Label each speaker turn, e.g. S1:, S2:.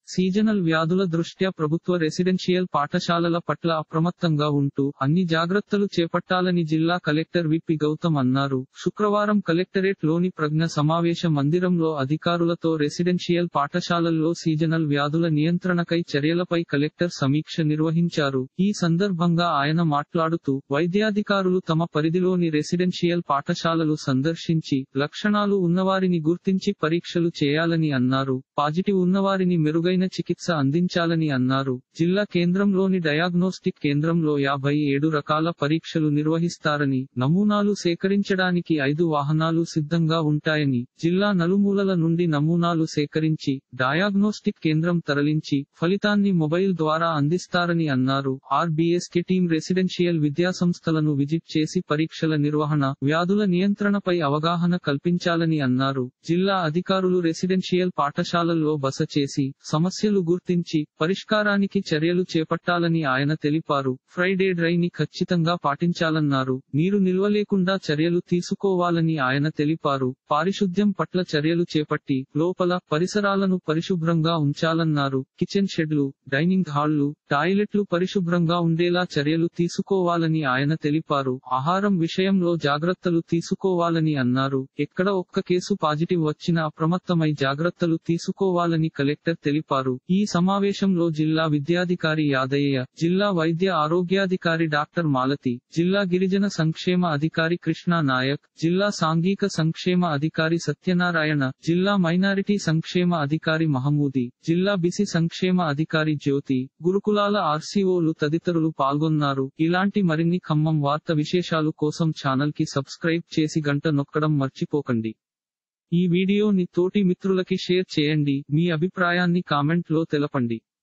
S1: seasonal వ్యాధుల దృష్ట్యా ప్రభుత్వ రెసిడెన్షియల్ పాఠశాలల పట్ల అప్రమత్తంగా ఉంటూ అన్ని జాగ్రత్తలు చేపట్టాలని జిల్లా కలెక్టర్ విపి గౌతమ్ అన్నారు శుక్రవారం కలెక్టరేట్ లోని ప్రజ్ఞ సమావేశ మందిరంలో అధికారులతో రెసిడెన్షియల్ పాఠశాలల్లో సీజనల్ వ్యాధుల నియంత్రణకై చర్యలపై కలెక్టర్ సమీక్ష నిర్వహించారు ఈ సందర్భంగా ఆయన మాట్లాడుతూ వైద్యాధికారులు తమ పరిధిలోని రెసిడెన్షియల్ పాఠశాలలు సందర్శించి లక్షణాలు ఉన్నవారిని గుర్తించి పరీక్షలు చేయాలని అన్నారు పాజిటివ్ ఉన్నవారిని మెరుగైన చికిత్స అందించాలని అన్నారు జిల్లా కేంద్రంలోని డయాగ్నోస్టిక్ కేంద్రంలో యాభై ఏడు రకాల పరీక్షలు నిర్వహిస్తారని నమూనాలు సేకరించడానికి ఐదు వాహనాలు సిద్ధంగా ఉంటాయని జిల్లా నలుమూలల నుండి నమూనాలు సేకరించి డయాగ్నోస్టిక్ కేంద్రం తరలించి ఫలితాన్ని మొబైల్ ద్వారా అందిస్తారని అన్నారు ఆర్బీఎస్ కి టీం రెసిడెన్షియల్ విద్యాసంస్థలను విజిట్ చేసి పరీక్షల నిర్వహణ వ్యాధుల నియంత్రణపై అవగాహన కల్పించాలని అన్నారు జిల్లా అధికారులు రెసిడెన్షియల్ పాఠశాలల్లో బస చేసి సమస్యలు గుర్తించి పరిష్కారానికి చర్యలు చేపట్టాలని ఆయన తెలిపారు ఫ్రైడే డ్రై ని ఖచ్చితంగా పాటించాలన్నారు నీరు నిల్వ లేకుండా చర్యలు తీసుకోవాలని ఆయన తెలిపారు పారిశుద్ధ్యం పట్ల చర్యలు చేపట్టి లోపల పరిసరాలను పరిశుభ్రంగా ఉంచాలన్నారు కిచెన్ షెడ్లు డైనింగ్ హాళ్లు టాయిలెట్లు పరిశుభ్రంగా ఉండేలా చర్యలు తీసుకోవాలని ఆయన తెలిపారు ఆహారం విషయంలో జాగ్రత్తలు తీసుకోవాలని అన్నారు ఎక్కడ ఒక్క కేసు పాజిటివ్ వచ్చినా అప్రమత్తమై జాగ్రత్తలు తీసుకోవాలని కలెక్టర్ తెలిపారు ఈ సమావేశంలో జిల్లా విద్యాధికారి యాదయ్య జిల్లా వైద్య ఆరోగ్యాధికారి డాక్టర్ మాలతి జిల్లా గిరిజన సంక్షేమ అధికారి కృష్ణా నాయక్ జిల్లా సాంఘిక సంక్షేమ అధికారి సత్యనారాయణ జిల్లా మైనారిటీ సంక్షేమ అధికారి మహమూది జిల్లా బిసి సంక్షేమ అధికారి జ్యోతి గురుకులాల ఆర్సీఓలు తదితరులు పాల్గొన్నారు ఇలాంటి మరిన్ని ఖమ్మం వార్త విశేషాలు కోసం ఛానల్ కి సబ్స్క్రైబ్ చేసి గంట నొక్కడం మర్చిపోకండి ఈ వీడియోని తోటి మిత్రులకి షేర్ చేయండి మీ అభిప్రాయాన్ని కామెంట్ లో తెలపండి